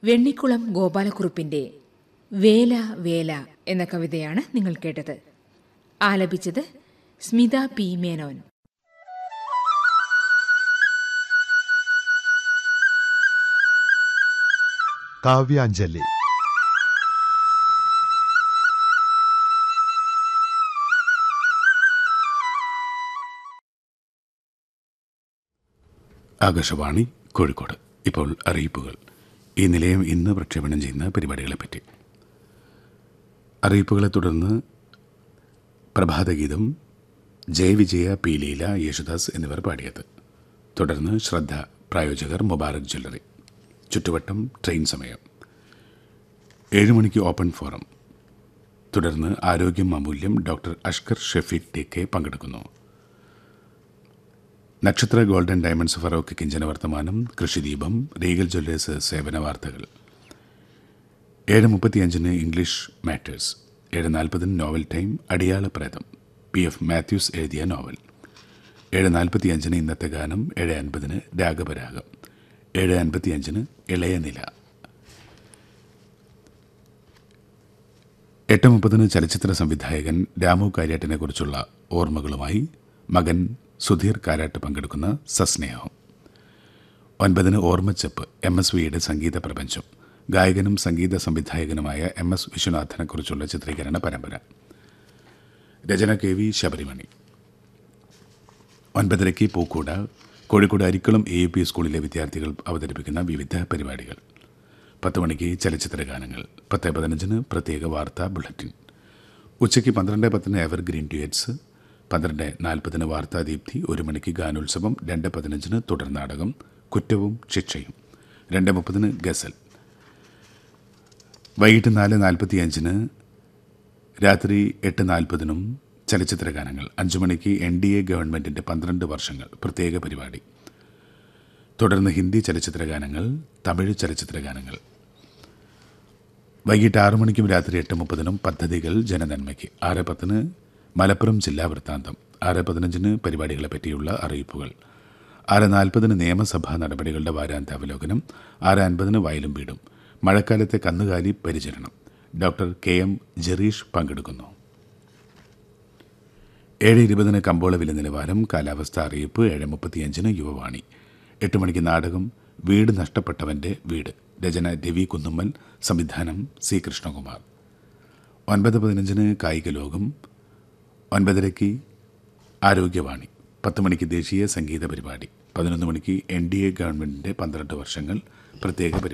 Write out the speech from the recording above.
വെണ്ണിക്കുളം ഗോപാലക്കുറുപ്പിന്റെ വേല വേല എന്ന കവിതയാണ് നിങ്ങൾ കേട്ടത് ആലപിച്ചത് സ്മിത പി മേനോൻ കാവ്യാഞ്ജലി ആകാശവാണി കോഴിക്കോട് ഇപ്പോൾ അറിയിപ്പുകൾ ഈ നിലയം ഇന്ന് പ്രക്ഷേപണം ചെയ്യുന്ന പരിപാടികളെപ്പറ്റി അറിയിപ്പുകളെ തുടർന്ന് പ്രഭാതഗീതം ജയവിജയ പി ലീല യേശുദാസ് എന്നിവർ പാടിയത് തുടർന്ന് ശ്രദ്ധ പ്രായോജകർ മുബാറക് ജ്വല്ലറി ചുറ്റുവട്ടം ട്രെയിൻ സമയം ഏഴ് മണിക്ക് ഓപ്പൺ ഫോറം തുടർന്ന് ആരോഗ്യം അമൂല്യം doctor Ashkar Shefeeq T K പങ്കെടുക്കുന്നു നക്ഷത്ര ഗോൾഡൻ ഡയമണ്ട്സ് ഫറോക്ക് കിഞ്ചന വർത്തമാനം കൃഷിദീപം റീഗൽ ജ്വല്ലേഴ്സ് സേവന വാർത്തകൾ ഏഴ് മുപ്പത്തിയഞ്ചിന് ഇംഗ്ലീഷ് മാറ്റേഴ്സ് ഏഴ് നാൽപ്പതിന് നോവൽ ടൈം അടിയാള പ്രേതം പി എഫ് മാത്യൂസ് എഴുതിയ നോവൽ ഏഴ് നാൽപ്പത്തിയഞ്ചിന് ഇന്നത്തെ ഗാനം ഏഴ് അൻപതിന് രാഗപരാഗം ഏഴ് അൻപത്തിയഞ്ചിന് ഇളയ നില എട്ട് മുപ്പതിന് ചലച്ചിത്ര സംവിധായകൻ രാമു കാര്യാട്ടിനെ കുറിച്ചുള്ള ഓർമ്മകളുമായി മകൻ സുധീർ കാരാട്ട് പങ്കെടുക്കുന്ന സസ്നേഹം ഒൻപതിന് ഓർമ്മച്ചപ്പ് എം എസ് വിയുടെ സംഗീത പ്രപഞ്ചം ഗായകനും സംഗീത സംവിധായകനുമായ എം എസ് വിശ്വനാഥനെക്കുറിച്ചുള്ള ചിത്രീകരണ പരമ്പര രചന കെ വി ശബരിമണി ഒൻപതരയ്ക്ക് പൂക്കൂട Kozhikode Arikkulam A U P സ്കൂളിലെ വിദ്യാർത്ഥികൾ അവതരിപ്പിക്കുന്ന വിവിധ പരിപാടികൾ പത്ത് മണിക്ക് ചലച്ചിത്ര ഗാനങ്ങൾ പത്ത് പതിനഞ്ചിന് പ്രത്യേക വാർത്താ ബുള്ളറ്റിൻ ഉച്ചയ്ക്ക് പന്ത്രണ്ട് പത്തിന് എവർഗ്രീൻ ഡ്യുവറ്റ്സ് പന്ത്രണ്ട് നാൽപ്പതിന് വാർത്താദീപ്തി ഒരു മണിക്ക് ഗാനോത്സവം രണ്ട് പതിനഞ്ചിന് തുടർ നാടകം കുറ്റവും ശിക്ഷയും രണ്ട് മുപ്പതിന് ഗസൽ വൈകിട്ട് നാല് നാൽപ്പത്തിയഞ്ചിന് രാത്രി എട്ട് നാൽപ്പതിനും ചലച്ചിത്ര ഗാനങ്ങൾ അഞ്ചു മണിക്ക് എൻ ഡി എ ഗവൺമെൻറ്റിൻ്റെ പന്ത്രണ്ട് വർഷങ്ങൾ പ്രത്യേക പരിപാടി തുടർന്ന് ഹിന്ദി ചലച്ചിത്ര ഗാനങ്ങൾ തമിഴ് ചലച്ചിത്ര ഗാനങ്ങൾ വൈകിട്ട് ആറു മണിക്കും രാത്രി എട്ട് മുപ്പതിനും പദ്ധതികൾ ജനനന്മയ്ക്ക് ആറ് പത്തിന് മലപ്പുറം ജില്ലാ വൃത്താന്തം ആറ് പതിനഞ്ചിന് പരിപാടികളെ പറ്റിയുള്ള അറിയിപ്പുകൾ ആറ് നാൽപ്പതിന് നിയമസഭാ നടപടികളുടെ വാരാന്ത അവലോകനം ആറ് അൻപതിന് വയലും വീടും മഴക്കാലത്തെ കന്നുകാലി പരിചരണം ഡോക്ടർ കെ എം ജെറീഷ് പങ്കെടുക്കുന്നു ഏഴ് ഇരുപതിന് കമ്പോള വില നിലവാരം കാലാവസ്ഥ അറിയിപ്പ് ഏഴ് മുപ്പത്തിയഞ്ചിന് യുവവാണി എട്ട് മണിക്ക് നാടകം വീട് നഷ്ടപ്പെട്ടവൻ്റെ വീട് രചന രവി കുന്നുമ്മൽ സംവിധാനം സി കൃഷ്ണകുമാർ ഒൻപത് പതിനഞ്ചിന് കായിക ലോകം ഒൻപതരയ്ക്ക് ആരോഗ്യവാണി പത്ത് മണിക്ക് ദേശീയ സംഗീത പരിപാടി പതിനൊന്ന് മണിക്ക് എൻ ഡി എ ഗവൺമെൻറ്റിൻ്റെ പന്ത്രണ്ട് വർഷങ്ങൾ പ്രത്യേക പരിപാടി